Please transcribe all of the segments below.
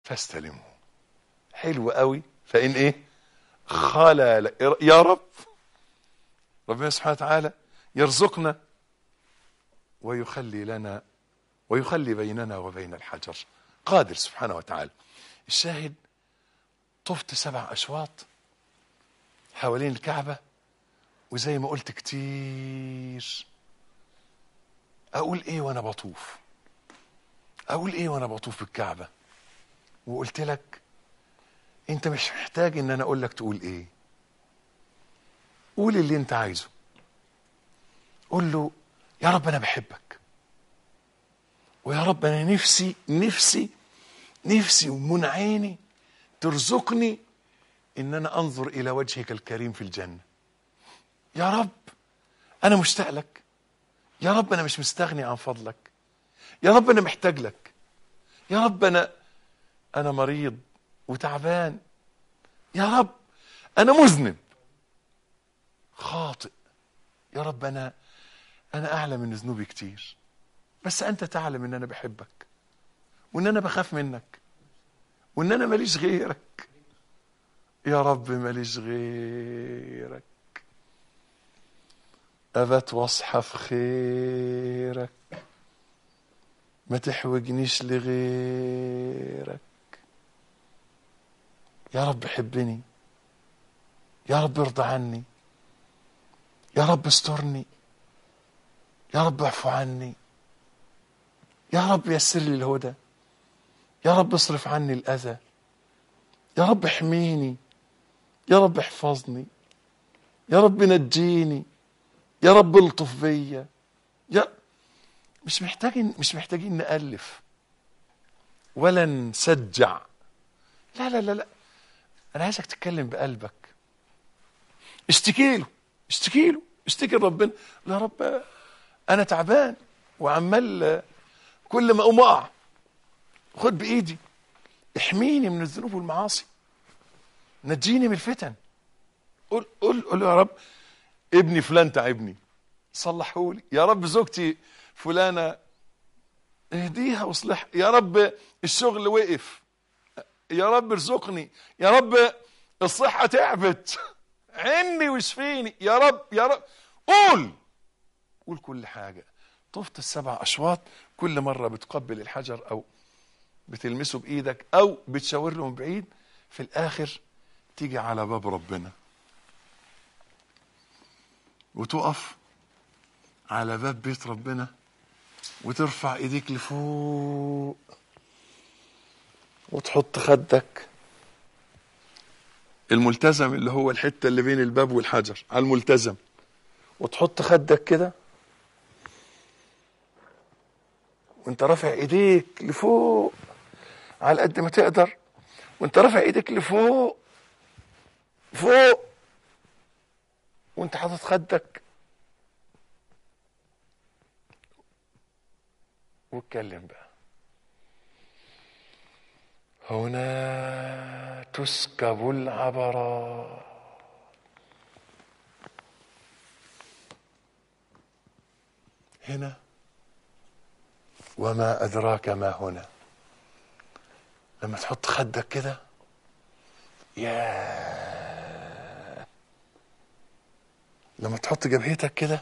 فاستلمه حلو قوي فإن إيه خلل يا رب ربنا سبحانه وتعالى يرزقنا ويخلي لنا ويخلي بيننا وبين الحجر قادر سبحانه وتعالى الشاهد طفت سبع أشواط حوالين الكعبة وزي ما قلت كتير أقول إيه وأنا بطوف أقول إيه وأنا بطوف بالكعبة وقلت لك أنت مش محتاج إن أنا أقول لك تقول إيه قول اللي أنت عايزه قول له يا رب أنا بحبك ويا رب أنا نفسي نفسي نفسي ومن عيني ترزقني ان انا انظر الى وجهك الكريم في الجنه يا رب انا مشتاق لك يا رب انا مش مستغني عن فضلك يا رب انا محتاج لك يا رب انا انا مريض وتعبان يا رب انا مذنب خاطئ يا رب انا انا اعلم من ذنوبي كتير بس انت تعلم ان انا بحبك وان انا بخاف منك وان انا ماليش غيرك يا رب ماليش غيرك أبت واصحى في خيرك ما تحوجنيش لغيرك يا رب حبني يا رب ارضى عني يا رب استرني يا رب اعفو عني يا رب يسر لي الهدى يا رب اصرف عني الأذى يا رب احميني يا رب احفظني يا رب نجيني يا رب الطف بيا يا مش محتاجين مش محتاجين نألف ولا نسجع لا لا لا لا انا عايزك تتكلم بقلبك اشتكي له اشتكي له اشتكي لربنا يا رب انا تعبان وعمال كل ما اقوم اقع خد بايدي احميني من الذنوب والمعاصي نجيني من الفتن قول قول قول يا رب ابني فلان تعبني صلحولي يا رب زوجتي فلانة اهديها واصلح يا رب الشغل وقف يا رب ارزقني يا رب الصحة تعبت عني واشفيني يا رب يا رب قول قول كل حاجة طفت السبع أشواط كل مرة بتقبل الحجر أو بتلمسه بإيدك أو بتشاور له من بعيد في الآخر تيجي على باب ربنا وتقف على باب بيت ربنا وترفع ايديك لفوق وتحط خدك الملتزم اللي هو الحته اللي بين الباب والحجر على الملتزم وتحط خدك كده وانت رافع ايديك لفوق على قد ما تقدر وانت رافع ايديك لفوق فوق وانت حاطط خدك واتكلم بقى هنا تسكب العبرات هنا وما أدراك ما هنا لما تحط خدك كده يا لما تحط جبهتك كده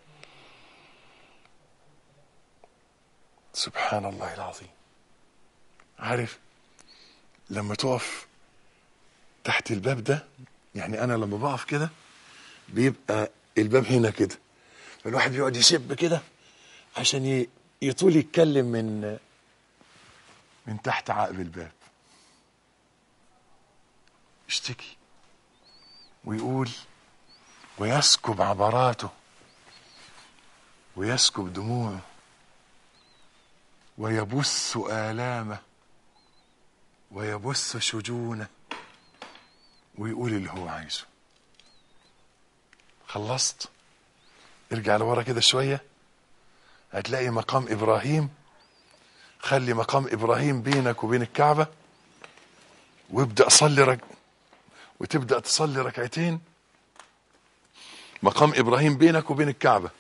سبحان الله العظيم عارف لما تقف تحت الباب ده يعني انا لما بقف كده بيبقى الباب هنا كده فالواحد بيقعد يشب كده عشان ي- يطول يتكلم من من تحت عقب الباب يشتكي ويقول ويسكب عبراته ويسكب دموعه ويبث آلامه ويبث شجونه ويقول اللي هو عايزه خلصت ارجع لورا كده شوية هتلاقي مقام إبراهيم خلي مقام إبراهيم بينك وبين الكعبة وابدأ صلي رك... وتبدأ تصلي ركعتين مقام إبراهيم بينك وبين الكعبة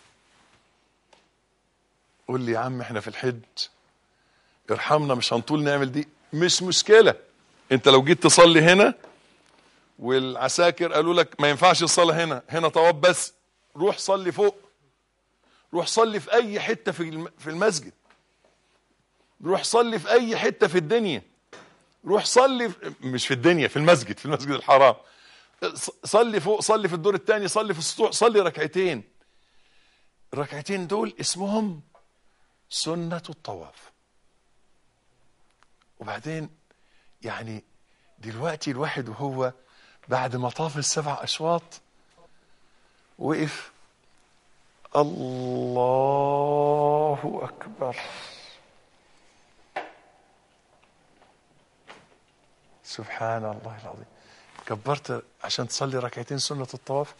قول لي يا عم احنا في الحج ارحمنا مش هنطول نعمل دي مش مشكلة انت لو جيت تصلي هنا والعساكر قالوا لك ما ينفعش تصلي هنا هنا طواف بس روح صلي فوق روح صلي في اي حتة في الم- في المسجد روح صلي في اي حتة في الدنيا روح صلي في مش في الدنيا في المسجد في المسجد الحرام ص- صلي فوق صلي في الدور الثاني صلي في السطوح صلي ركعتين الركعتين دول اسمهم سنة الطواف وبعدين يعني دلوقتي الواحد وهو بعد ما طاف السبع أشواط وقف الله أكبر سبحان الله العظيم كبرت عشان تصلي ركعتين سنة الطواف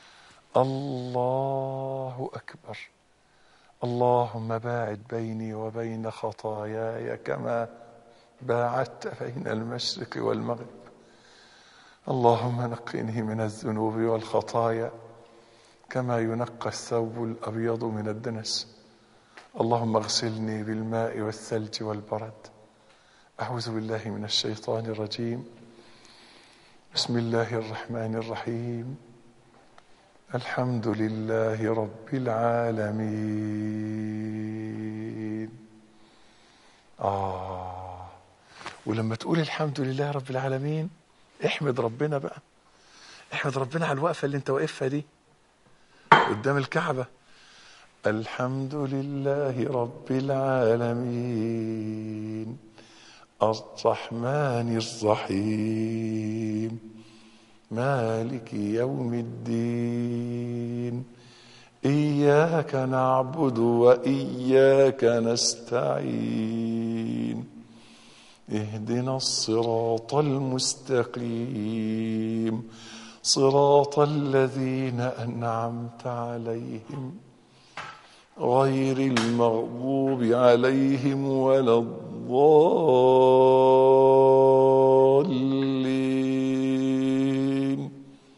الله أكبر اللهم باعد بيني وبين خطاياي كما باعدت بين المشرق والمغرب اللهم نقني من الذنوب والخطايا كما ينقى الثوب الأبيض من الدنس اللهم اغسلني بالماء والثلج والبرد أعوذ بالله من الشيطان الرجيم بسم الله الرحمن الرحيم الحمد لله رب العالمين آه ولما تقول الحمد لله رب العالمين احمد ربنا بقى احمد ربنا على الوقفة اللي انت واقفها دي قدام الكعبة الحمد لله رب العالمين الرحمن الرحيم مالك يوم الدين إياك نعبد وإياك نستعين اهدنا الصراط المستقيم صراط الذين أنعمت عليهم غير المغضوب عليهم ولا الضالين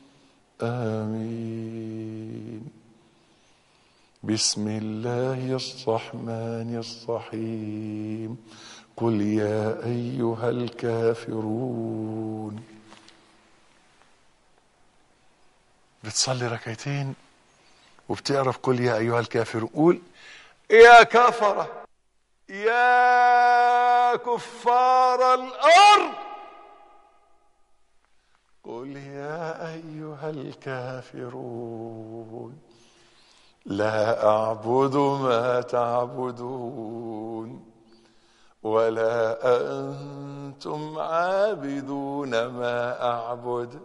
آمين بسم الله الرحمن الرحيم قل يا أيها الكافرون بتصلي ركعتين وبتعرف قل يا أيها الكافرون قول يا كفرة يا كفار الأرض قل يا أيها الكافرون لا أعبد ما تعبدون ولا أنتم عابدون ما أعبد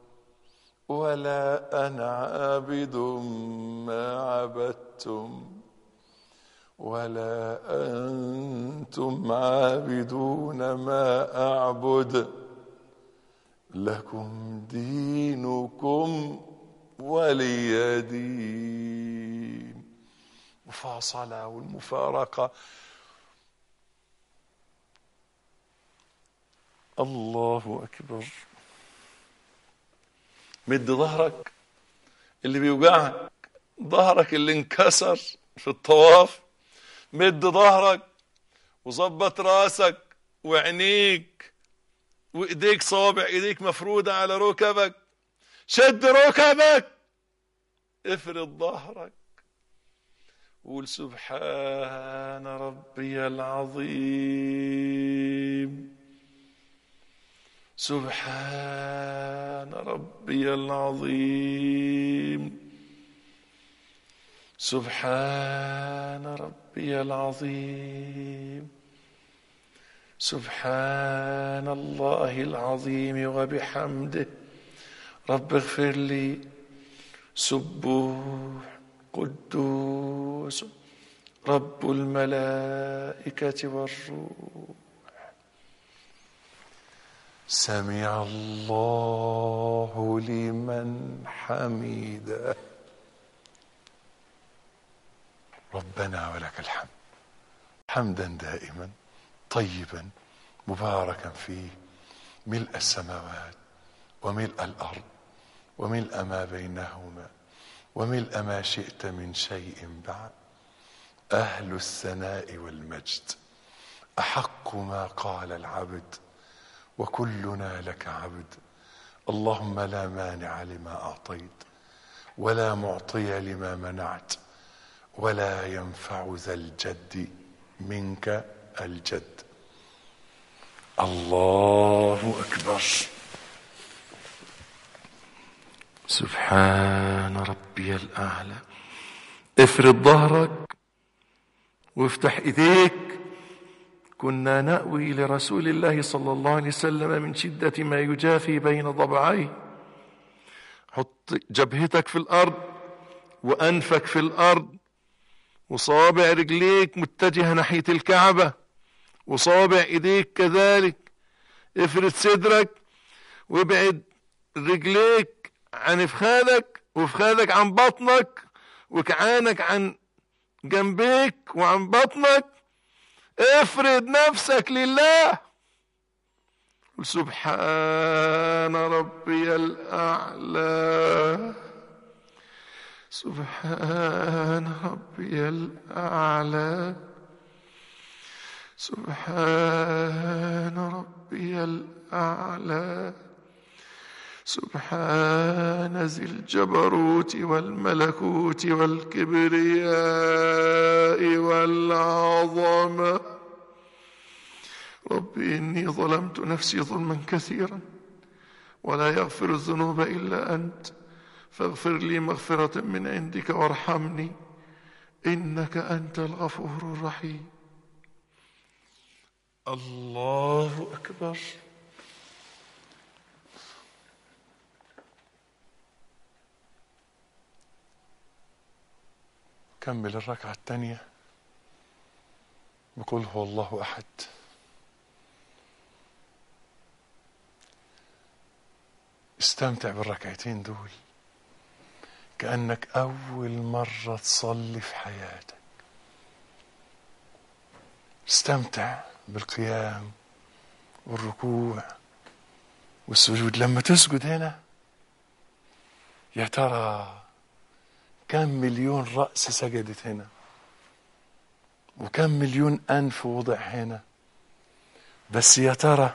ولا أنا عابد ما عبدتم ولا أنتم عابدون ما أعبد لكم دينكم ولي دين مفاصلة والمفارقة الله أكبر مد ظهرك اللي بيوجعك ظهرك اللي انكسر في الطواف مد ظهرك وظبط راسك وعينيك وايديك صوابع ايديك مفرودة على ركبك شد ركبك افرد ظهرك قول سبحان ربي العظيم سبحان ربي العظيم سبحان ربي العظيم سبحان الله العظيم وبحمده رب اغفر لي سبوح قدوس رب الملائكة والروح سمع الله لمن حمده ربنا ولك الحمد حمدا دائما طيبا مباركا فيه ملء السماوات وملء الارض وملء ما بينهما وملء ما شئت من شيء بعد اهل الثناء والمجد احق ما قال العبد وكلنا لك عبد اللهم لا مانع لما اعطيت ولا معطي لما منعت ولا ينفع ذا الجد منك الجد الله اكبر سبحان ربي الاعلى افرد ظهرك وافتح ايديك كنا ناوي لرسول الله صلى الله عليه وسلم من شده ما يجافي بين ضبعيه حط جبهتك في الارض وانفك في الارض وصابع رجليك متجهه ناحيه الكعبه وصابع ايديك كذلك افرد صدرك وابعد رجليك عن افخاذك وافخاذك عن بطنك وكعانك عن جنبيك وعن بطنك افرد نفسك لله سبحان ربي الأعلى سبحان ربي الأعلى سبحان ربي الأعلى سبحان ذي الجبروت والملكوت والكبرياء والعظمه رب إني ظلمت نفسي ظلما كثيرا ولا يغفر الذنوب إلا أنت فاغفر لي مغفرة من عندك وارحمني إنك أنت الغفور الرحيم الله أكبر كمل الركعة الثانية بقول هو الله أحد استمتع بالركعتين دول كأنك أول مرة تصلي في حياتك استمتع بالقيام والركوع والسجود لما تسجد هنا يا ترى كم مليون رأس سجدت هنا وكم مليون أنف وضع هنا بس يا ترى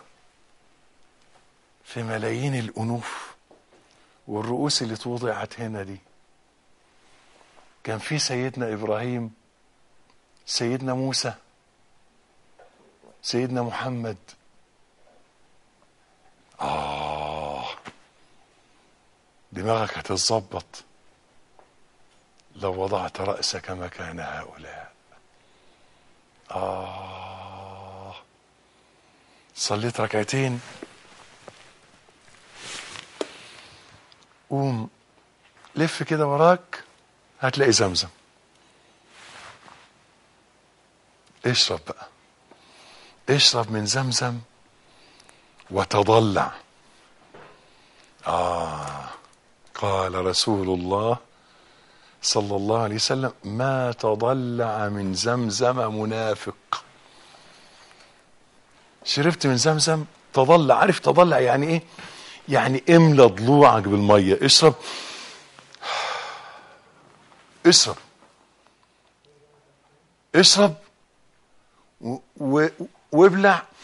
في ملايين الأنوف والرؤوس اللي توضعت هنا دي كان في سيدنا إبراهيم سيدنا موسى سيدنا محمد آه دماغك هتتظبط لو وضعت رأسك مكان هؤلاء آه صليت ركعتين قوم لف كده وراك هتلاقي زمزم اشرب بقى اشرب من زمزم وتضلع آه قال رسول الله صلى الله عليه وسلم ما تضلع من زمزم منافق شربت من زمزم تضلع عارف تضلع يعني ايه يعني املى ضلوعك بالميه اشرب اشرب اشرب و- و- وابلع